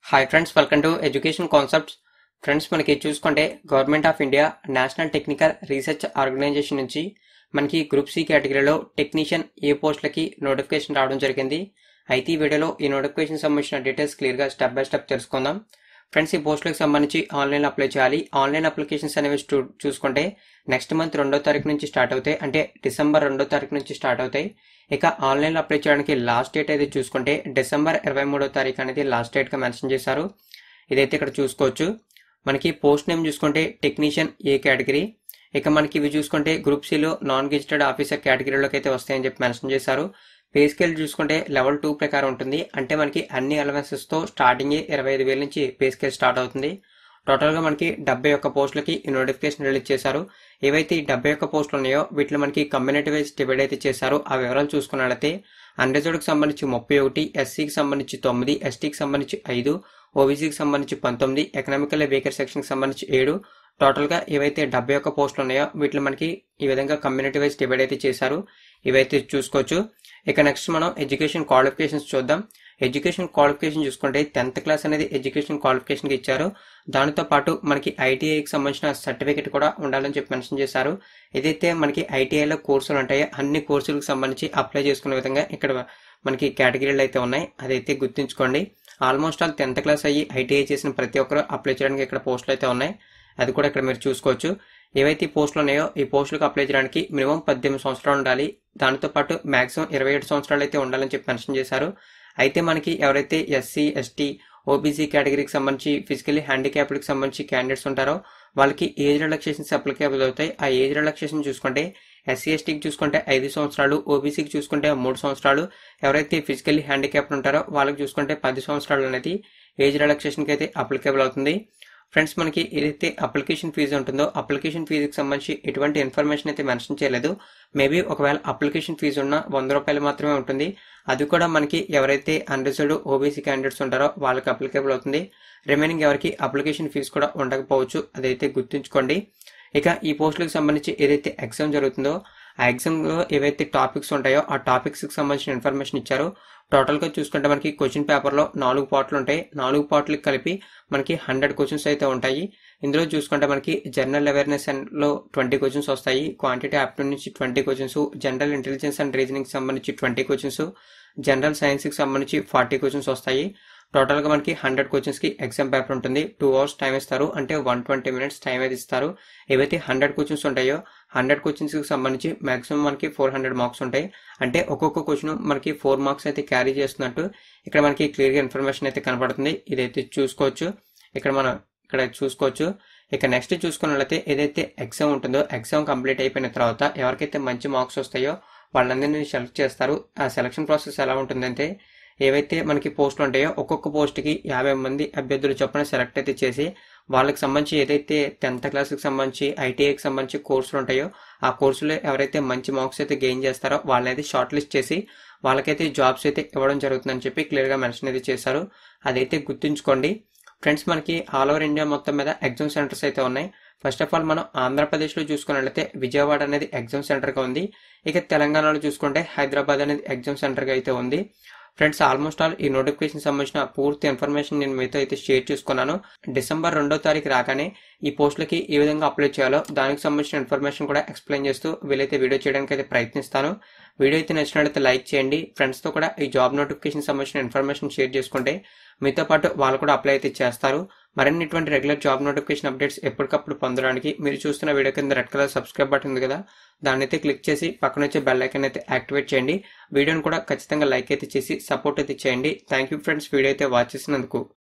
hi friends welcome to education concepts friends మనకి చూసుకుంటే government of India national technical research organization నుంచి మనకి group C కేటగిరీలో technician A పోస్టులకి నోటిఫికేషన్ రావడం జరిగింది అయితే ఈ వీడియోలో ఈ నోటిఫికేషన్ సంబంధించిన డీటెయిల్స్ క్లియర్గా స్టెప్ బై స్టెప్ తెలుసుకుందాం ఫ్రెండ్స్ ఈ పోస్టులకు సంబంధించి ఆన్లైన్ అప్లై చేయాలి ఆన్లైన్ అప్లికేషన్స్ అనేవి చూ- చూసుకుంటే నెక్స్ట్ మంత్ రెండో తారీఖు నుంచి స్టార్ట్ అవుతాయి అంటే డిసెంబర్ రెండో తారీఖు నుంచి స్టార్ట్ అవుతాయి ఇక ఆన్లైన్ అప్లై చేయడానికి లాస్ట్ డేట్ అయితే చూసుకుంటే డిసెంబర్ ఇరవై మూడో తారీఖు అనేది లాస్ట్ డేట్గా మెన్షన్ చేశారు ఇదైతే ఇక్కడ చూసుకోవచ్చు మనకి పోస్ట్ నేమ్ చూసుకుంటే టెక్నీషియన్ ఏ కేటగిరీ ఇక మనకి ఇవి చూసుకుంటే గ్రూప్ సిలో నాన్ గెజిటెడ్ ఆఫీసర్ కేటగిరీలోకి అయితే వస్తాయని చెప్పి మెన్షన్ చేశారు పే స్కేల్ చూసుకుంటే లెవెల్ టూ ప్రకారం ఉంటుంది అంటే మనకి అన్ని అలవెన్సెస్ తో స్టార్టింగ్ ఇరవై ఐదు వేల నుంచి పే స్కేల్ స్టార్ట్ అవుతుంది టోటల్ గా మనకి డెబ్బై ఒక్క పోస్టులకి ఈ నోటిఫికేషన్ రిలీజ్ చేశారు ఏవైతే ఈ డెబ్బై ఒక్క పోస్టులు ఉన్నాయో వీటిలో మనకి కమ్యూనిటీ వైజ్ డివైడ్ అయితే చేశారు ఆ వివరాలు చూసుకున్నట్లయితే అన్రిజర్వ్డ్కి సంబంధించి ముప్పై ఒకటి ఎస్సీకి సంబంధించి తొమ్మిది ఎస్టీకి సంబంధించి ఐదు ఓబీసీకి సంబంధించి పంతొమ్మిది ఎకనామికల్ వీకర్ సెక్షన్కి సంబంధించి ఏడు టోటల్ గా ఏవైతే డెబ్బై ఒక్క పోస్టులు ఉన్నాయో వీటిలో మనకి ఈ విధంగా కమ్యూనిటీ వైజ్ డివైడ్ అయితే చేశారు ఇవైతే చూసుకోవచ్చు ఇక నెక్స్ట్ మనం ఎడ్యుకేషన్ క్వాలిఫికేషన్స్ చూద్దాం ఎడ్యుకేషన్ క్వాలిఫికేషన్ చూసుకుంటే టెన్త్ క్లాస్ అనేది ఎడ్యుకేషన్ క్వాలిఫికేషన్ కి ఇచ్చారు దానితో పాటు మనకి ఐటీఐకి సంబంధించిన సర్టిఫికేట్ కూడా ఉండాలని చెప్పి మెన్షన్ చేశారు ఏదైతే మనకి ఐటీఐలో కోర్సులు ఉంటాయో అన్ని కోర్సులకు సంబంధించి అప్లై చేసుకునే విధంగా ఇక్కడ మనకి కేటగిరీలు అయితే ఉన్నాయి అదైతే గుర్తుంచుకోండి ఆల్మోస్ట్ ఆల్ టెన్త్ క్లాస్ అయ్యి ఐటీఐ చేసిన ప్రతి ఒక్కరు అప్లై చేయడానికి ఇక్కడ పోస్టులు అయితే ఉన్నాయి అది కూడా ఇక్కడ మీరు చూసుకోవచ్చు ఏవైతే ఈ పోస్టులు ఉన్నాయో ఈ పోస్టులకు అప్లై చేయడానికి మినిమం పద్దెనిమిది సంవత్సరాలు ఉండాలి దానితో పాటు మాక్సిమం ఇరవై ఏడు సంవత్సరాలు అయితే ఉండాలని చెప్పి మెన్షన్ చేశారు అయితే మనకి ఎవరైతే ఎస్సీ ఎస్టీ ఓబీసీ కేటగిరీకి సంబంధించి ఫిజికలీ హ్యాండిక్యాప్డ్కి సంబంధించి క్యాండిడేట్స్ ఉంటారో వాళ్ళకి ఏజ్ రిలాక్సేషన్స్ అప్లికేబుల్ అవుతాయి ఆ ఏజ్ రిలాక్సేషన్ చూసుకుంటే ఎస్సీ ఎస్టీకి చూసుకుంటే ఐదు సంవత్సరాలు ఓబీసీకి చూసుకుంటే మూడు సంవత్సరాలు ఎవరైతే ఫిజికల్లీ హ్యాండిక్యాప్డ్ ఉంటారో వాళ్ళకి చూసుకుంటే పది సంవత్సరాలు అనేది ఏజ్ రిలాక్సేషన్కి అయితే అప్లికేబుల్ అవుతుంది ఫ్రెండ్స్ మనకి ఏదైతే అప్లికేషన్ ఫీజు ఉంటుందో అప్లికేషన్ ఫీజుకి సంబంధించి ఎటువంటి ఇన్ఫర్మేషన్ అయితే మెన్షన్ చేయలేదు మేబీ ఒకవేళ అప్లికేషన్ ఫీజు ఉన్న వంద రూపాయలు మాత్రమే ఉంటుంది అది కూడా మనకి ఎవరైతే అన్రిజర్వ్డ్ ఓబీసీ క్యాండిడేట్స్ ఉంటారో వాళ్ళకి అప్లికేబుల్ అవుతుంది రిమైనింగ్ ఎవరికి అప్లికేషన్ ఫీజు కూడా ఉండకపోవచ్చు అదైతే గుర్తుంచుకోండి ఇక ఈ పోస్టులకు సంబంధించి ఏదైతే ఎగ్జామ్ జరుగుతుందో ఆ ఎగ్జామ్లో ఏవైతే టాపిక్స్ ఉంటాయో ఆ టాపిక్స్కి సంబంధించిన ఇన్ఫర్మేషన్ ఇచ్చారు టోటల్గా చూసుకుంటే మనకి క్వశ్చన్ పేపర్లో నాలుగు పార్ట్లు ఉంటాయి నాలుగు పార్ట్లకి కలిపి మనకి హండ్రెడ్ క్వశ్చన్స్ అయితే ఉంటాయి ఇందులో చూసుకుంటే మనకి జనరల్ అవేర్నెస్ లో ట్వంటీ క్వశ్చన్స్ వస్తాయి క్వాంటిటీ ఆప్టిట్యూడ్ నుంచి twenty questions general intelligence and reasoning సంబంధించి ట్వంటీ క్వశ్చన్స్ జనరల్ సైన్స్ కి సంబంధించి ఫార్టీ క్వశ్చన్స్ వస్తాయి టోటల్ గా మనకి హండ్రెడ్ క్వశ్చన్స్ కి ఎగ్జామ్ పేపర్ ఉంటుంది టూ అవర్స్ టైం ఇస్తారు అంటే వన్ ట్వంటీ మినిట్స్ టైం అయితే ఇస్తారు ఏవైతే హండ్రెడ్ క్వశ్చన్స్ ఉంటాయో హండ్రెడ్ క్వశ్చన్స్ కి సంబంధించి మాక్సిమం మనకి ఫోర్ హండ్రెడ్ మార్క్స్ ఉంటాయి అంటే ఒక్కొక్క క్వశ్చన్ మనకి ఫోర్ మార్క్స్ అయితే క్యారీ చేస్తున్నట్టు ఇక్కడ మనకి క్లియర్ గా ఇన్ఫర్మేషన్ అయితే కనపడుతుంది ఇదైతే చూసుకోవచ్చు ఇక్కడ మనం ఇక్కడ చూసుకోవచ్చు ఇక నెక్స్ట్ చూసుకున్నట్లయితే ఏదైతే ఎగ్జామ్ ఉంటుందో ఎగ్జామ్ కంప్లీట్ అయిపోయిన తర్వాత ఎవరికైతే మంచి మార్క్స్ వస్తాయో వాళ్ళందరినీ సెలెక్ట్ చేస్తారు ఆ సెలక్షన్ ప్రాసెస్ ఎలా ఉంటుందంటే ఏవైతే మనకి పోస్టులు ఉంటాయో ఒక్కొక్క పోస్ట్కి యాభై మంది అభ్యర్థులు చొప్పున సెలెక్ట్ అయితే చేసి వాళ్ళకి సంబంధించి ఏదైతే టెన్త్ క్లాస్కి సంబంధించి ఐటీఐకి సంబంధించి కోర్సులు ఉంటాయో ఆ కోర్సులో ఎవరైతే మంచి మార్క్స్ అయితే గెయిన్ చేస్తారో వాళ్ళనైతే షార్ట్ లిస్ట్ చేసి వాళ్ళకైతే జాబ్స్ అయితే ఇవ్వడం జరుగుతుందని చెప్పి క్లియర్గా మెన్షన్ అయితే చేశారు అదైతే గుర్తుంచుకోండి ఫ్రెండ్స్ మనకి ఆల్ ఓవర్ ఇండియా మొత్తం మీద ఎగ్జామ్ సెంటర్స్ అయితే ఉన్నాయి ఫస్ట్ ఆఫ్ ఆల్ మనం ఆంధ్రప్రదేశ్లో చూసుకున్నట్లయితే విజయవాడ అనేది ఎగ్జామ్ సెంటర్గా ఉంది ఇక తెలంగాణలో చూసుకుంటే హైదరాబాద్ అనేది ఎగ్జామ్ సెంటర్గా అయితే ఉంది ఫ్రెండ్స్ ఆల్మోస్ట్ ఆల్ ఈ నోటిఫికేషన్ సంబంధించిన పూర్తి ఇన్ఫర్మేషన్ నేను మీతో అయితే షేర్ చేసుకున్నాను డిసెంబర్ రెండో తారీఖు రాగానే ఈ పోస్టులకి ఏ విధంగా అప్లై చేయాలో దానికి సంబంధించిన ఇన్ఫర్మేషన్ కూడా ఎక్స్ప్లెయిన్ చేస్తూ వీలైతే వీడియో చేయడానికి అయితే ప్రయత్నిస్తాను వీడియో అయితే నచ్చినట్లయితే లైక్ చేయండి ఫ్రెండ్స్తో కూడా ఈ జాబ్ నోటిఫికేషన్ సంబంధించిన ఇన్ఫర్మేషన్ షేర్ చేసుకుంటే మీతో పాటు వాళ్ళు కూడా అప్లై అయితే చేస్తారు మరిన్ని ఇటువంటి రెగ్యులర్ జాబ్ నోటిఫికేషన్ అప్డేట్స్ ఎప్పటికప్పుడు పొందడానికి మీరు చూస్తున్న వీడియో కింద రెడ్ కలర్ సబ్స్క్రైబ్ బటన్ ఉంది కదా దాన్ని అయితే క్లిక్ చేసి పక్కన వచ్చే బెల్ ఐకన్ అయితే యాక్టివేట్ చేయండి వీడియోని కూడా ఖచ్చితంగా లైక్ అయితే చేసి సపోర్ట్ అయితే చేయండి థ్యాంక్ యూ ఫ్రెండ్స్ వీడియో అయితే వాచ్ చేసినందుకు